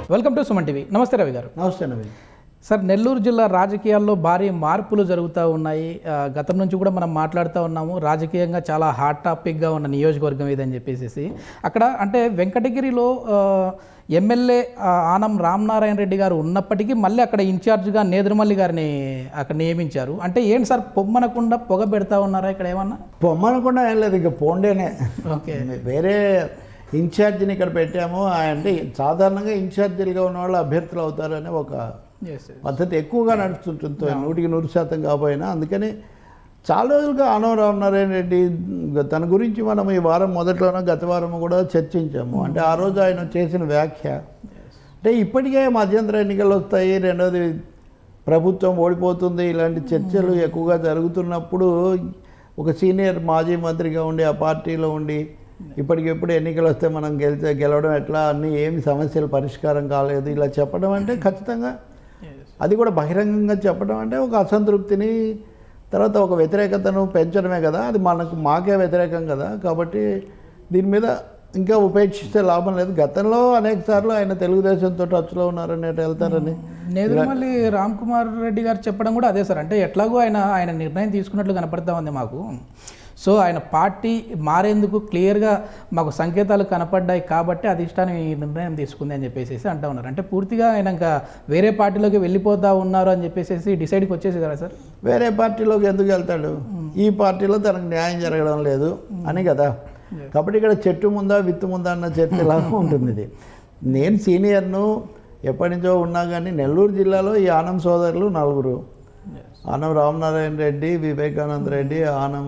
Welcome to Suman TV నమస్తే రవి గారు నమస్తే నవీన్ సార్ నెల్లూరు జిల్లా రాజకీయాల్లో భారీ మార్పులు జరుగుతూ ఉన్నాయి ఆ, గతం నుంచి కూడా మనం మాట్లాడుతూ ఉన్నాము రాజకీయంగా చాలా హాట్ టాపిక్గా ఉన్న నియోజకవర్గం ఇదని చెప్పేసి అక్కడ అంటే వెంకటగిరిలో ఆ, ఎమ్మెల్యే ఆ, ఆనం రామనారాయణ రెడ్డి గారు ఉన్నప్పటికీ మళ్ళీ అక్కడ ఇన్ఛార్జ్గా నేదురుమల్లి గారిని అక్కడ నియమించారు అంటే ఏంటి సార్ పొమ్మనకుండా పొగ పెడతా ఉన్నారా ఇక్కడ ఏమన్నా పొమ్మనకుండా ఏం లేదు ఇక పోండేనే ఓకే వేరే ఇన్ఛార్జిని ఇక్కడ పెట్టాము ఆయన అంటే సాధారణంగా ఇన్ఛార్జీలుగా ఉన్న వాళ్ళు అభ్యర్థులు అవుతారని ఒక ఎస్ పద్ధతి ఎక్కువగా నడుస్తుంటుంది నూటికి నూరు శాతం కాకపోయినా అందుకని చాలా రోజులుగా ఆనవ రామనారాయణ రెడ్డి తన గురించి మనం ఈ వారం మొదట్లోనో గత వారం కూడా చర్చించాము అంటే ఆ రోజు ఆయన చేసిన వ్యాఖ్య అంటే ఇప్పటికే మధ్యంతర ఎన్నికలు వస్తాయి రెండోది ప్రభుత్వం ఓడిపోతుంది ఇలాంటి చర్చలు ఎక్కువగా జరుగుతున్నప్పుడు ఒక సీనియర్ మాజీ మంత్రిగా ఉండి ఆ పార్టీలో ఉండి ఇప్పటికిప్పుడు ఎన్నికలు వస్తే మనం గెలిచే గెలవడం ఎట్లా అన్ని ఏమి సమస్యలు పరిష్కారం కాలేదు ఇలా చెప్పడం అంటే ఖచ్చితంగా అది కూడా బహిరంగంగా చెప్పడం అంటే ఒక అసంతృప్తిని తర్వాత ఒక వ్యతిరేకతను పెంచడమే కదా అది మనకు మాకే వ్యతిరేకం కదా కాబట్టి దీని మీద ఇంకా ఉపేక్షిస్తే లాభం లేదు గతంలో అనేక సార్లు ఆయన తెలుగుదేశంతో టచ్లో ఉన్నారని అటు వెళ్తారని నేదురుమల్లి రామ్ కుమార్ రెడ్డి గారు చెప్పడం కూడా అదే సార్ అంటే ఎట్లాగో ఆయన ఆయన నిర్ణయం తీసుకున్నట్లు కనపడతా ఉంది మాకు సో ఆయన పార్టీ మారేందుకు క్లియర్గా మాకు సంకేతాలు కనపడ్డాయి కాబట్టి అధిష్టానం ఈ నిర్ణయం తీసుకుంది అని చెప్పేసి అంటా ఉన్నారు అంటే పూర్తిగా ఆయన ఇంకా వేరే పార్టీలోకి వెళ్ళిపోతా ఉన్నారు అని చెప్పేసి డిసైడ్కి వచ్చేసి కదా సార్ వేరే పార్టీలోకి ఎందుకు వెళ్తాడు ఈ పార్టీలో తనకు న్యాయం జరగడం లేదు అని కదా కాబట్టి ఇక్కడ చెట్టు ముందా విత్తు ముందా అన్న చర్చ లాగా ఉంటుంది ఇది నేను సీనియర్ను ఎప్పటి నుంచో ఉన్నా కానీ నెల్లూరు జిల్లాలో ఈ ఆనం సోదరులు నలుగురు ఆనం రామనారాయణ రెడ్డి వివేకానంద రెడ్డి ఆనం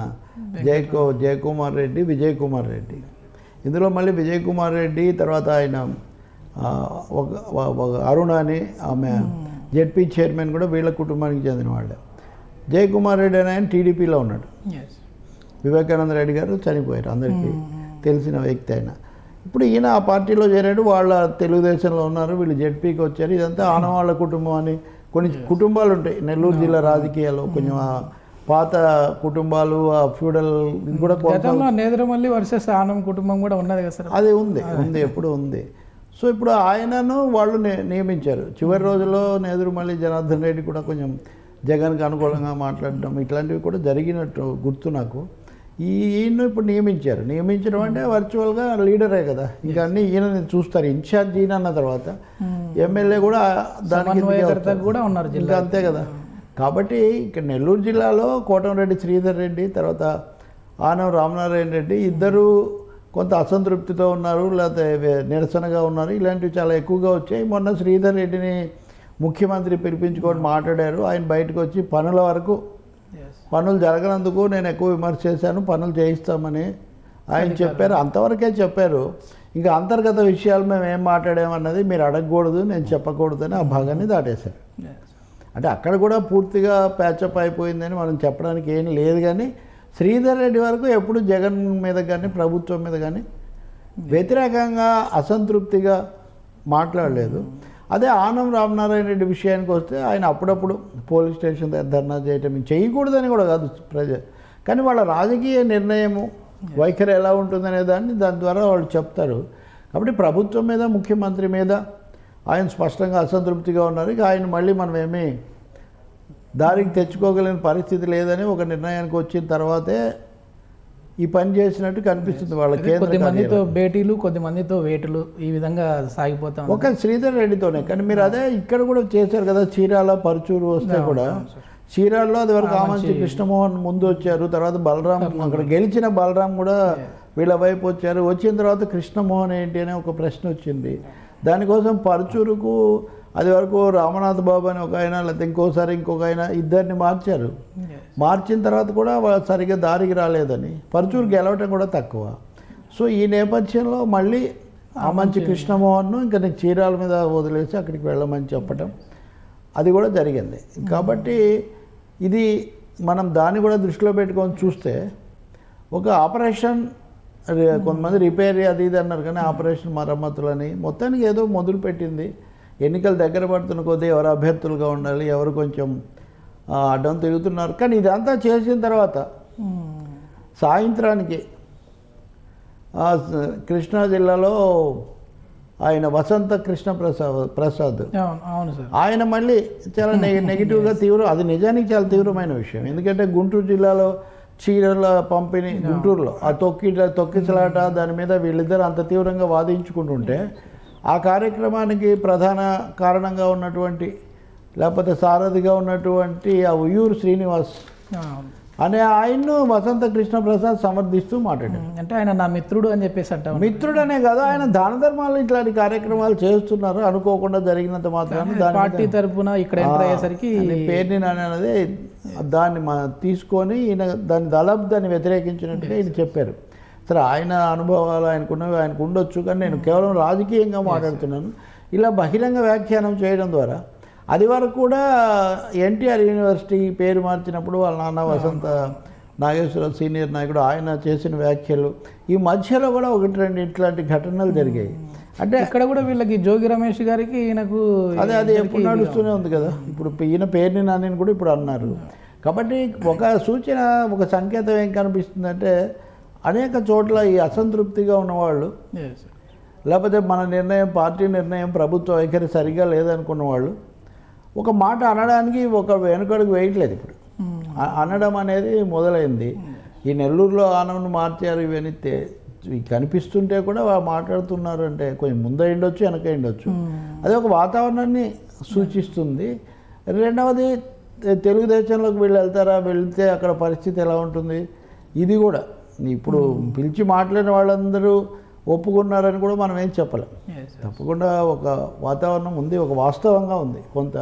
జయకో జయకుమార్ రెడ్డి విజయ్ కుమార్ రెడ్డి ఇందులో మళ్ళీ విజయ్ కుమార్ రెడ్డి తర్వాత ఆయన ఆ, ఒక ఒక- ఒక అరుణ అని ఆమె జెడ్పీ చైర్మన్ కూడా వీళ్ళ కుటుంబానికి చెందిన వాళ్ళే జయకుమార్ రెడ్డి అని ఆయన టీడీపీలో ఉన్నాడు వివేకానంద రెడ్డి గారు చనిపోయారు అందరికీ తెలిసిన వ్యక్తి ఆయన ఇప్పుడు ఈయన ఆ పార్టీలో చేరాడు వాళ్ళ తెలుగుదేశంలో ఉన్నారు వీళ్ళు జెడ్పీకి వచ్చారు ఇదంతా ఆనవాళ్ళ కుటుంబం అని కొన్ని కుటుంబాలు ఉంటాయి నెల్లూరు జిల్లా రాజకీయాల్లో కొంచెం ఆ పాత కుటుంబాలు ఆ ఫ్యూడల్ ఇది కూడా కొంత గతంలో నేదురుమల్లి వర్సెస్ ఆనం కుటుంబం కూడా ఉన్నది కదా సార్ అది ఉంది ఉంది ఎప్పుడు ఉంది సో ఇప్పుడు ఆయనను వాళ్ళు ని- నియమించారు చివరి రోజుల్లో నెదురుమల్లి జనార్దన్ రెడ్డి కూడా కొంచెం జగన్కి అనుకూలంగా మాట్లాడడం ఇట్లాంటివి కూడా జరిగినట్టు గుర్తు నాకు ఈ ఈయన ఇప్పుడు నియమించారు నియమించడం అంటే వర్చువల్గా లీడరే కదా ఇంకా అన్ని ఈయనని చూస్తారు ఇన్ఛార్జ్ ఈయన అన్న తర్వాత ఎమ్మెల్యే కూడా దానికి కిందకే సమన్వయకర్త వస్తారు. కూడా ఉన్నారు జిల్లా ఇంకా అంతే కదా కాబట్టి ఇక్కడ నెల్లూరు జిల్లాలో కోటంరెడ్డి శ్రీధర్ రెడ్డి తర్వాత ఆనం రామనారాయణ రెడ్డి ఇద్దరు కొంత అసంతృప్తితో ఉన్నారు లేకపోతే వే- నిరసనగా ఉన్నారు ఇలాంటివి చాలా ఎక్కువగా వచ్చాయి మొన్న శ్రీధర్ రెడ్డిని ముఖ్యమంత్రి పిలిపించుకొని మాట్లాడారు ఆయన బయటకు వచ్చి పనుల వరకు పనులు జరగనందుకు నేను ఎక్కువ విమర్శ చేశాను పనులు చేయిస్తామని ఆయన చెప్పారు అంతవరకే చెప్పారు ఇంకా అంతర్గత విషయాలు మేము ఏం మాట్లాడామన్నది మీరు అడగకూడదు నేను చెప్పకూడదని ఆ భాగాన్ని దాటేశారు అంటే అక్కడ కూడా పూర్తిగా ప్యాచప్ అయిపోయిందని మనం చెప్పడానికి ఏం లేదు కానీ శ్రీధర్ రెడ్డి వరకు ఎప్పుడు జగన్ మీద కానీ ప్రభుత్వం మీద కానీ వ్యతిరేకంగా అసంతృప్తిగా మాట్లాడలేదు అదే ఆనం రామనారాయణ రెడ్డి విషయానికి వస్తే ఆయన అప్పుడప్పుడు పోలీస్ స్టేషన్ దగ్గర ధర్నా చేయటం చేయకూడదని కూడా కాదు ప్రజ కానీ వాళ్ళ రాజకీయ నిర్ణయము వైఖరి ఎలా ఉంటుందనే దాన్ని దాని ద్వారా వాళ్ళు చెప్తారు కాబట్టి ప్రభుత్వం మీద ముఖ్యమంత్రి మీద ఆయన స్పష్టంగా అసంతృప్తిగా ఉన్నారు ఇక ఆయన మళ్ళీ మనం ఏమీ దారికి తెచ్చుకోగలిగిన పరిస్థితి లేదని ఒక నిర్ణయానికి వచ్చిన తర్వాతే ఈ పని చేసినట్టు కనిపిస్తుంది వాళ్ళ కేంద్ర కొద్ది మందితో కార్యాలయం. భేటీలు కొద్ది మందితో వేటులు ఈ విధంగా సాగిపోతా ఉంది. ఒక శ్రీధర్ రెడ్డితోనే కానీ మీరు అదే ఇక్కడ కూడా చేశారు కదా చీరాల పరుచూరు వస్తే కూడా చీరాల్లో అది వరకు ఆమంచి కృష్ణమోహన్ ముందు వచ్చారు తర్వాత బలరాం అక్కడ గెలిచిన బలరాం కూడా వీళ్ళ వైపు వచ్చారు వచ్చిన తర్వాత కృష్ణమోహన్ ఏంటి అనే ఒక ప్రశ్న వచ్చింది దానికోసం పరుచూరుకు అది వరకు రామనాథ్ బాబు అని ఒక ఆయన లేకపోతే ఇంకోసారి ఇంకొక ఆయన ఇద్దరిని మార్చారు మార్చిన తర్వాత కూడా వాళ్ళు సరిగ్గా దారికి రాలేదని పరుచూరు గెలవటం కూడా తక్కువ సో ఈ నేపథ్యంలో మళ్ళీ ఆ మంచి కృష్ణమోహన్ను ఇంకా నేను చీరాల మీద వదిలేసి అక్కడికి వెళ్ళమని చెప్పటం అది కూడా జరిగింది కాబట్టి ఇది మనం దాన్ని కూడా దృష్టిలో పెట్టుకొని చూస్తే ఒక ఆపరేషన్ రి- కొంతమంది రిపేర్ అది ఇది అన్నారు కానీ ఆపరేషన్ మరమ్మతులని మొత్తానికి ఏదో మొదలు పెట్టింది ఎన్నికలు దగ్గర పడుతున్న కొద్దీ ఎవరు అభ్యర్థులుగా ఉండాలి ఎవరు కొంచెం ఆ, అడ్డం తిరుగుతున్నారు కానీ ఇదంతా చేసిన తర్వాత సాయంత్రానికి ఆ, స- కృష్ణా జిల్లాలో ఆయన వసంత కృష్ణ ప్రసాద్ ప్రసాద్ అవును అవును సార్ ఆయన మళ్ళీ చాలా నె నెగిటివ్గా తీవ్రం అది నిజానికి చాలా తీవ్రమైన విషయం ఎందుకంటే గుంటూరు జిల్లాలో చీరల పంపిణీ గుంటూరులో ఆ తొక్కి తొక్కిసలాట దాని మీద వీళ్ళిద్దరు అంత తీవ్రంగా వాదించుకుంటుంటే ఆ కార్యక్రమానికి ప్రధాన కారణంగా ఉన్నటువంటి లేకపోతే సారథిగా ఉన్నటువంటి ఆ ఉయ్యూరు శ్రీనివాస్ అవును. అనే ఆయన్ను వసంత కృష్ణ ప్రసాద్ సమర్థిస్తూ మాట్లాడాడు అంటే ఆయన నా మిత్రుడు అని చెప్పేసి అంటా ఉంటారు. మిత్రుడనే కదా ఆయన దాన ధర్మాలు ఇట్లాంటి కార్యక్రమాలు చేస్తున్నారు అనుకోకుండా జరిగినంత మాత్రాన దాని పార్టీ తరపున ఇక్కడ ఎంటర్ అయ్యేసరికి అని పేరుని నాని అనేది దాన్ని మా తీసుకొని ఈయన దాన్ని దాదాపు దాన్ని వ్యతిరేకించినట్టుగా ఈయన చెప్పారు సరే ఆయన అనుభవాలు ఆయనకున్నవి ఆయనకు ఉండొచ్చు కానీ నేను కేవలం రాజకీయంగా మాట్లాడుతున్నాను ఇలా బహిరంగ వ్యాఖ్యానం చేయడం ద్వారా అది వరకు కూడా ఎన్టీఆర్ యూనివర్సిటీ పేరు మార్చినప్పుడు వాళ్ళ నాన్న వసంత నాగేశ్వరరావు సీనియర్ నాయకుడు ఆయన చేసిన వ్యాఖ్యలు ఈ మధ్యలో కూడా ఒకటి రెండు ఇట్లాంటి ఘటనలు జరిగాయి అంటే ఇక్కడ కూడా వీళ్ళకి జోగి రమేష్ గారికి ఈయనకు అదే అది ఎప్పుడు నడుస్తూనే ఉంది కదా ఇప్పుడు ఈయన పేరుని నాని కూడా ఇప్పుడు అన్నారు కాబట్టి ఒక సూచన ఒక సంకేతం ఏం కనిపిస్తుందంటే అనేక చోట్ల ఈ అసంతృప్తిగా ఉన్నవాళ్ళు Yes, sir. లేకపోతే మన నిర్ణయం పార్టీ నిర్ణయం ప్రభుత్వ వైఖరి సరిగా లేదనుకున్న వాళ్ళు ఒక మాట అనడానికి ఒక వెనుకడుగు వేయట్లేదు ఇప్పుడు Hmm. అ- అనడం అనేది మొదలైంది ఈ నెల్లూరులో ఆనంద్ మార్చారు ఇవన్నీ తె- ఇవి కనిపిస్తుంటే కూడా వాళ్ళు మాట్లాడుతున్నారు అంటే కొంచెం ముందే ఉండొచ్చు వెనక ఉండొచ్చు అది ఒక వాతావరణాన్ని సూచిస్తుంది రెండవది తె- తెలుగుదేశంలోకి వీళ్ళు వెళ్తారా వెళ్తే అక్కడ పరిస్థితి ఎలా ఉంటుంది ఇది కూడా ఇప్పుడు పిలిచి మాట్లాడిన వాళ్ళందరూ ఒప్పుకున్నారని కూడా మనం ఏం చెప్పలేం Yes, sir. తప్పకుండా ఒక వాతావరణం ఉంది ఒక వాస్తవంగా ఉంది కొంత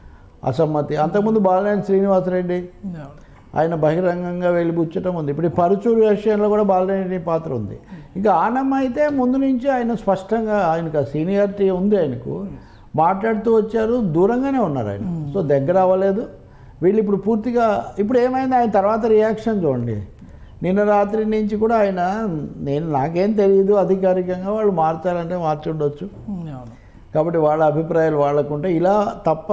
అసమ్మతి అంతకుముందు బాలనేని శ్రీనివాసరెడ్డి అవును. ఆయన బహిరంగంగా వెళ్ళి బుచ్చటం ఉంది ఇప్పుడు ఈ పరుచూరు విషయంలో కూడా బాలనేని పాత్ర ఉంది ఇంకా ఆనమ్మ అయితే ముందు నుంచి ఆయన స్పష్టంగా ఆయనకు ఆ సీనియారిటీ ఉంది ఆయనకు మాట్లాడుతూ వచ్చారు దూరంగానే ఉన్నారు ఆయన సో దగ్గర అవ్వలేదు వీళ్ళు ఇప్పుడు పూర్తిగా ఇప్పుడు ఏమైంది ఆయన తర్వాత రియాక్షన్ చూడండి నిన్న రాత్రి నుంచి కూడా ఆయన నేను నాకేం తెలియదు అధికారికంగా వాళ్ళు మార్చాలంటే మార్చుండొచ్చు అవును. కాబట్టి వాళ్ళ అభిప్రాయాలు వాళ్ళకుంటే ఇలా తప్ప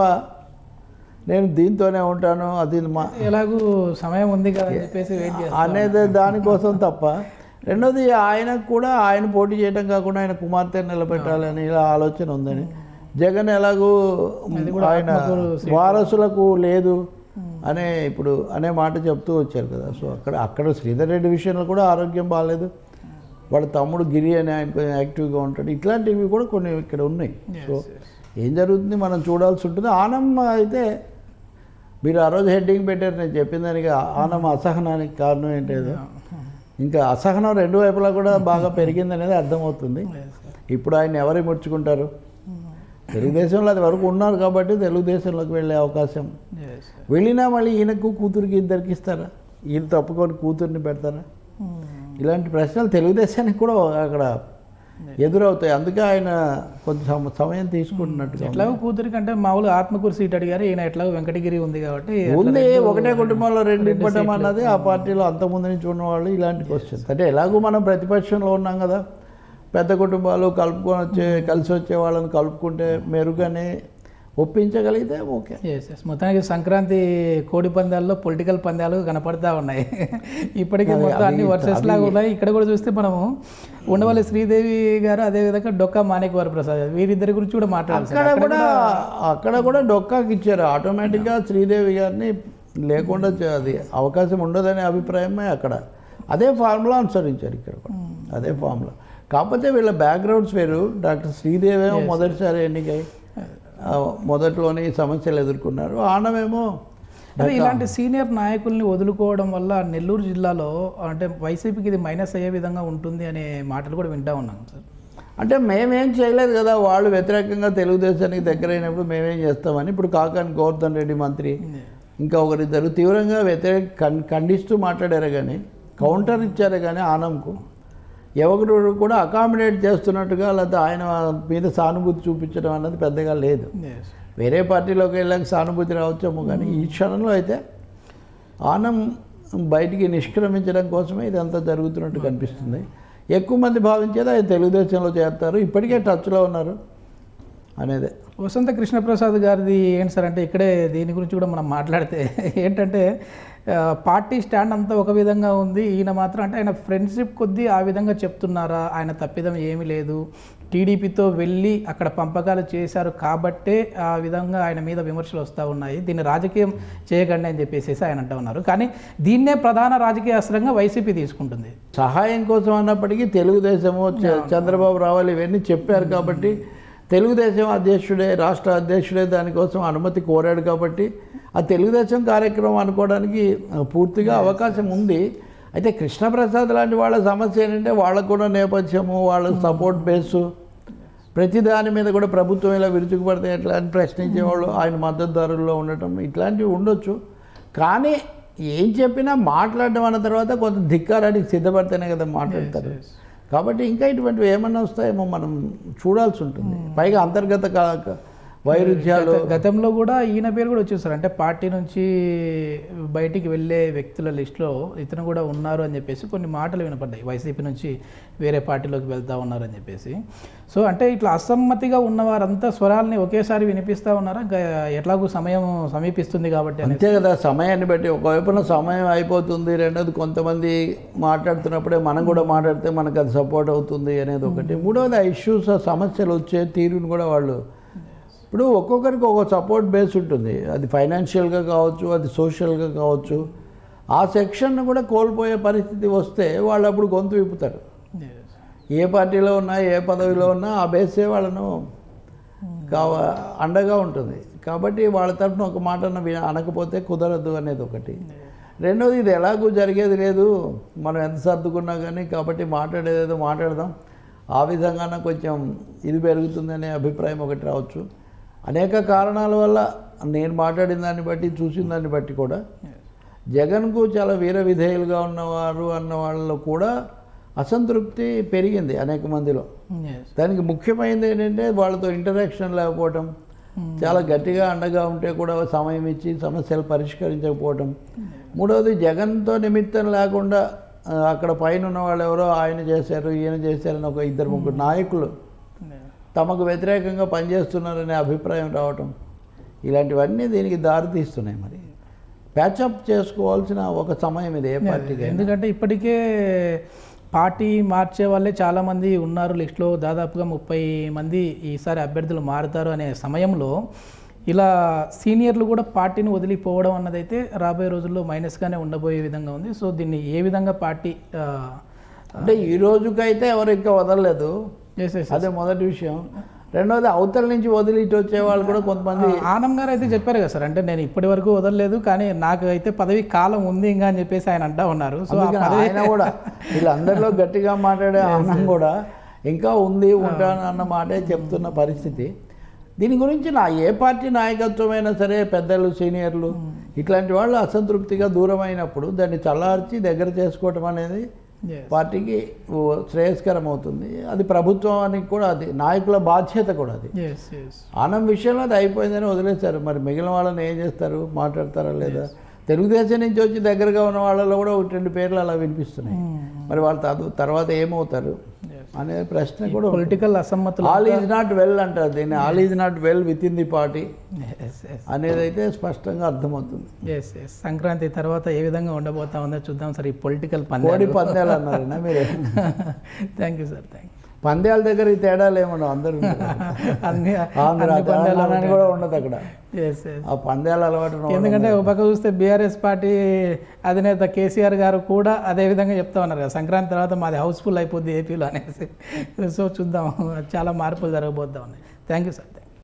నేను దీంతోనే ఉంటాను అది మా ఎలాగూ సమయం ఉంది కదా అని చెప్పేసి వెయిట్ చేస్తాం అనేది దానికోసం తప్ప రెండోది ఆయనకు కూడా ఆయన పోటీ చేయడం కాకుండా ఆయన కుమార్తెను నిలబెట్టాలని ఇలా ఆలోచన ఉందని జగన్ ఎలాగూ ఆయన వారసులకు లేదు అనే ఇప్పుడు అనే మాట చెప్తూ వచ్చారు కదా సో అక్కడ అక్కడ శ్రీధర్ రెడ్డి విషయంలో కూడా ఆరోగ్యం బాగాలేదు వాళ్ళ తమ్ముడు గిరి అని ఆయన కొంచెం యాక్టివ్గా ఉంటాడు ఇట్లాంటివి కూడా కొన్ని ఇక్కడ ఉన్నాయి సో ఏం జరుగుతుంది మనం చూడాల్సి ఉంటుంది ఆనమ్మ అయితే మీరు ఆ రోజు హెడ్డింగ్ పెట్టారు నేను చెప్పిన దానికి ఆనమ్మ అసహనానికి కారణం ఏంటేదో ఇంకా అసహనం రెండు వైపులా కూడా బాగా పెరిగింది అనేది అర్థమవుతుంది ఇప్పుడు ఆయన ఎవరు ముడుచుకుంటారు తెలుగుదేశంలో అది వరకు ఉన్నారు కాబట్టి తెలుగుదేశంలోకి వెళ్ళే అవకాశం Yes, sir. వెళ్ళినా మళ్ళీ ఈయనకు కూతురికి ఇద్దరికి ఇస్తారా ఈయన తప్పుకొని కూతుర్ని పెడతారా Hmm. ఇలాంటి ప్రశ్నలు తెలుగుదేశానికి కూడా అక్కడ ఎదురవుతాయి అందుకే ఆయన కొంచెం సమ- సమయం తీసుకుంటున్నట్టుగా ఉంది. ఎట్లాగో కూతురి కంటే మామూలు ఆత్మకూరు సీట్ అడిగారు ఈయన ఎట్లాగో వెంకటగిరి ఉంది కాబట్టి ఉంది ఒకటే కుటుంబంలో రెండు ఇవ్వటం అన్నది ఆ పార్టీలో అంతకుముందు నుంచి ఉన్నవాళ్ళు ఇలాంటి క్వశ్చన్స్ అంటే ఎలాగో మనం ప్రతిపక్షంలో ఉన్నాం కదా పెద్ద కుటుంబాలు కలుపుకొని వచ్చే కలిసి వచ్చే వాళ్ళని కలుపుకుంటే మెరుగనే ఒప్పించగలిగితే ఓకే ఎస్ ఎస్ మొత్తానికి సంక్రాంతి కోడి పందాల్లో పొలిటికల్ పందాలు కనపడతా ఉన్నాయి ఇప్పటికీ అది- మొత్తం అన్ని అది- వర్సెస్ లాగా ఉన్నాయి ఇక్కడ కూడా చూస్తే మనము ఉండవల్లి శ్రీదేవి గారు అదేవిధంగా డొక్కా మాణిక్ ప్రసాద్ గారు వీరిద్దరి గురించి కూడా మాట్లాడాలి అక్కడ కూడా అక్కడ కూడా డొక్కాకి ఇచ్చారు ఆటోమేటిక్గా శ్రీదేవి గారిని లేకుండా చే- అది అవకాశం ఉండదనే అభిప్రాయమే అక్కడ అదే ఫార్ములా అనుసరించారు ఇక్కడ కూడా అదే ఫార్ములా కాకపోతే వీళ్ళ బ్యాక్గ్రౌండ్స్ వేరు డాక్టర్ శ్రీదేవి ఏమో మొదటిసారి ఎన్నికై ఆ, మొదట్లోనే ఈ సమస్యలు ఎదుర్కొన్నారు ఆనమేమో అదే ఇలాంటి సీనియర్ నాయకుల్ని వదులుకోవడం వల్ల నెల్లూరు జిల్లాలో అంటే వైసీపీకి ఇది మైనస్ అయ్యే విధంగా ఉంటుంది అనే మాటలు కూడా వింటా ఉన్నాం సార్ అంటే మేమేం చేయలేదు కదా వాళ్ళు వ్యతిరేకంగా తెలుగుదేశానికి దగ్గరైనప్పుడు మేమేం చేస్తామని ఇప్పుడు కాకాని గోవర్ధన్ రెడ్డి మంత్రి ఇంకా ఒకరిద్దరు తీవ్రంగా వ్యతిరేక ఖం ఖండిస్తూ మాట్లాడారు కానీ కౌంటర్ ఇచ్చారు కానీ ఆనంకు ఎవరు కూడా అకామిడేట్ చేస్తున్నట్టుగా లేకపోతే ఆయన మీద సానుభూతి చూపించడం అన్నది పెద్దగా లేదు ఎస్ వేరే పార్టీలోకి వెళ్ళాక సానుభూతి రావచ్చేమో కానీ ఈ క్షణంలో అయితే ఆనం బయటికి నిష్క్రమించడం కోసమే ఇదంతా జరుగుతున్నట్టు కనిపిస్తుంది ఎక్కువ మంది భావించేది ఆయన తెలుగుదేశంలో చేస్తారు ఇప్పటికే టచ్లో ఉన్నారు అనేదే వసంత కృష్ణప్రసాద్ గారిది ఏంటి సార్ అంటే ఇక్కడే దీని గురించి కూడా మనం మాట్లాడితే ఏంటంటే ఆ, పార్టీ స్టాండ్ అంతా ఒక విధంగా ఉంది ఈయన మాత్రం అంటే ఆయన ఫ్రెండ్షిప్ కొద్దీ ఆ విధంగా చెప్తున్నారా ఆయన తప్పిదం ఏమీ లేదు టీడీపీతో వెళ్ళి అక్కడ పంపకాలు చేశారు కాబట్టే ఆ విధంగా ఆయన మీద విమర్శలు వస్తూ ఉన్నాయి దీన్ని రాజకీయం చేయకండి అని చెప్పేసి ఆయన అంటూ ఉన్నారు కానీ దీన్నే ప్రధాన రాజకీయ అస్త్రంగా వైసీపీ తీసుకుంటుంది సహాయం కోసం అన్నప్పటికీ తెలుగుదేశము చ- చంద్రబాబు రావాలి ఇవన్నీ చెప్పారు కాబట్టి తెలుగుదేశం అధ్యక్షుడే రాష్ట్ర అధ్యక్షుడే దానికోసం అనుమతి కోరాడు కాబట్టి ఆ తెలుగుదేశం కార్యక్రమం అనుకోవడానికి ఆ, పూర్తిగా అవకాశం ఉంది అయితే కృష్ణప్రసాద్ లాంటి వాళ్ళ సమస్య ఏంటంటే వాళ్ళకు కూడా నేపథ్యము వాళ్ళ సపోర్ట్ బేసు ప్రతి దాని మీద కూడా ప్రభుత్వం ఇలా విరుచుకుపడితే ఎట్లా అని ప్రశ్నించేవాళ్ళు ఆయన మద్దతుదారుల్లో ఉండటం ఇట్లాంటివి ఉండొచ్చు కానీ ఏం చెప్పినా మాట్లాడడం అన్న తర్వాత కొంత ధిక్కారానికి సిద్ధపడితేనే కదా మాట్లాడతారు కాబట్టి ఇంకా ఇటువంటివి ఏమన్నా వస్తాయేమో మనం చూడాల్సి ఉంటుంది పైగా అంతర్గత కా- కా- వైరుధ్యాలు గత- గతంలో కూడా ఈయన పేరు కూడా వచ్చేసారు అంటే పార్టీ నుంచి బయటికి వెళ్ళే వ్యక్తుల లిస్టులో ఇతను కూడా ఉన్నారు అని చెప్పేసి కొన్ని మాటలు వినపడ్డాయి వైసీపీ నుంచి వేరే పార్టీలోకి వెళ్తా ఉన్నారు అని చెప్పేసి సో అంటే ఇట్లా అసమ్మతిగా ఉన్న వారంతా స్వరాల్ని ఒకేసారి వినిపిస్తూ ఉన్నారా ఇంకా ఎట్లాగూ సమయం సమీపిస్తుంది కాబట్టి అని అంతే కదా సమయాన్ని బట్టి ఒకవైపున సమయం అయిపోతుంది రెండోది కొంతమంది మాట్లాడుతున్నప్పుడే మనం కూడా మాట్లాడితే మనకు అది సపోర్ట్ అవుతుంది అనేది ఒకటి మూడవది ఆ ఇష్యూస్ ఆ సమస్యలు వచ్చే తీరుని కూడా వాళ్ళు ఇప్పుడు ఒక్కొక్కరికి ఒక సపోర్ట్ బేస్ ఉంటుంది అది ఫైనాన్షియల్గా కావచ్చు అది సోషల్గా కావచ్చు ఆ సెక్షన్ కూడా కోల్పోయే పరిస్థితి వస్తే వాళ్ళు అప్పుడు గొంతు విప్పుతారు ఏ పార్టీలో ఉన్నా ఏ పదవిలో ఉన్నా ఆ బేసే వాళ్ళను కావ అండగా ఉంటుంది కాబట్టి వాళ్ళ తరఫున ఒక మాట అన్న వి- అనకపోతే కుదరదు అనేది ఒకటి రెండోది ఇది ఎలాగూ జరిగేది లేదు మనం ఎంత సర్దుకున్నా కానీ కాబట్టి మాట్లాడేదేదో మాట్లాడదాం ఆ విధంగానే కొంచెం ఇది పెరుగుతుందనే అభిప్రాయం ఒకటి రావచ్చు అనేక కారణాల వల్ల నేను మాట్లాడిన దాన్ని బట్టి చూసిన దాన్ని బట్టి కూడా జగన్కు చాలా వీర విధేయులుగా ఉన్నవారు అన్న వాళ్ళలో కూడా అసంతృప్తి పెరిగింది అనేక మందిలో దానికి ముఖ్యమైనది ఏంటంటే వాళ్ళతో ఇంటరాక్షన్ లేకపోవటం చాలా గట్టిగా అండగా ఉంటే కూడా సమయం ఇచ్చి సమస్యలు పరిష్కరించకపోవటం మూడవది జగన్తో నిమిత్తం లేకుండా ఆ, అక్కడ పైన ఉన్న వాళ్ళు ఎవరో ఆయన చేశారు ఈయన చేశారని ఒక ఇద్దరు ముగ్గురు నాయకులు తమకు వ్యతిరేకంగా పనిచేస్తున్నారనే అభిప్రాయం రావటం ఇలాంటివన్నీ దీనికి దారితీస్తున్నాయి మరి ప్యాచప్ చేసుకోవాల్సిన ఒక సమయం ఇది ఏ పార్టీకి ఎందుకంటే ఇప్పటికే పార్టీ మార్చే వాళ్ళే చాలా మంది ఉన్నారు లిస్టులో దాదాపుగా ముప్పై మంది ఈసారి అభ్యర్థులు మారుతారు అనే సమయంలో ఇలా సీనియర్లు కూడా పార్టీని వదిలిపోవడం అన్నదైతే రాబోయే రోజుల్లో మైనస్గానే ఉండబోయే విధంగా ఉంది సో దీన్ని ఏ విధంగా పార్టీ ఆ, అంటే ఈ రోజుకైతే ఎవరు ఇంకా వదలలేదు చేసేసి అదే మొదటి విషయం రెండోది అవతల నుంచి వదిలి ఇటు వచ్చే వాళ్ళు కూడా కొంతమంది ఆనం గారు అయితే చెప్పారు కదా సార్ అంటే నేను ఇప్పటి వరకు వదలలేదు కానీ నాకు అయితే పదవి కాలం ఉంది ఇంకా అని చెప్పేసి ఆయన అంటా ఉన్నారు సో ఆ అందుకని పదవి ఆయన కూడా వీళ్ళందరిలో గట్టిగా మాట్లాడే ఆనందం కూడా ఇంకా ఉంది ఉంటాను అన్న మాటే చెప్తున్న పరిస్థితి దీని గురించి నా ఏ పార్టీ నాయకత్వమైనా సరే పెద్దలు సీనియర్లు ఇట్లాంటి వాళ్ళు అసంతృప్తిగా దూరం అయినప్పుడు దాన్ని చల్లార్చి దగ్గర చేసుకోవటం అనేది Yes. పార్టీకి ఓ శ్రేయస్కరం అవుతుంది అది ప్రభుత్వానికి కూడా అది నాయకుల బాధ్యత కూడా అది Yes, yes. ఆనం విషయంలో అది అయిపోయిందని వదిలేశారు మరి మిగిలిన వాళ్ళని ఏం చేస్తారు మాట్లాడతారా లేదా తెలుగుదేశం నుంచి వచ్చి దగ్గరగా ఉన్న వాళ్ళలో కూడా ఒకటి రెండు పేర్లు అలా వినిపిస్తున్నాయి మరి వాళ్ళ తర్వా- తర్వాత ఏమవుతారు అనే ప్రశ్న కూడా పొలిటికల్ అసమ్మతులు ఆల్ ఈజ్ నాట్ వెల్ అంటారు దీన్ని all is not well within the party Yes, yes. అనేది అయితే స్పష్టంగా అర్థమవుతుంది ఎస్ ఎస్ సంక్రాంతి తర్వాత ఏ విధంగా ఉండబోతా ఉందో చూద్దాం సార్ ఈ పొలిటికల్ కోడి పందాలు పందాలు అన్నారన్నా మీరు థ్యాంక్ యూ సార్ థ్యాంక్ పందాల దగ్గర ఈ తేడాలు ఏమన్నా అందరూ ఉంటారు. అన్ని ఆంధ్ర అన్ని పందాలు తెలంగాణ కూడా ఉండదు అక్కడ ఎస్ ఎస్ ఆ పందాల అలవాటు ఉన్న వాళ్ళు ఎందుకంటే ఒక పక్క చూస్తే బీఆర్ఎస్ పార్టీ అధినేత కేసీఆర్ గారు కూడా అదే విధంగా చెప్తా ఉన్నారు కదా సంక్రాంతి తర్వాత మాది హౌస్ఫుల్ అయిపోద్ది ఏపీలో అనేసి సో చూద్దాం చాలా మార్పులు జరగబోతా ఉన్నాయి థ్యాంక్ యూ సార్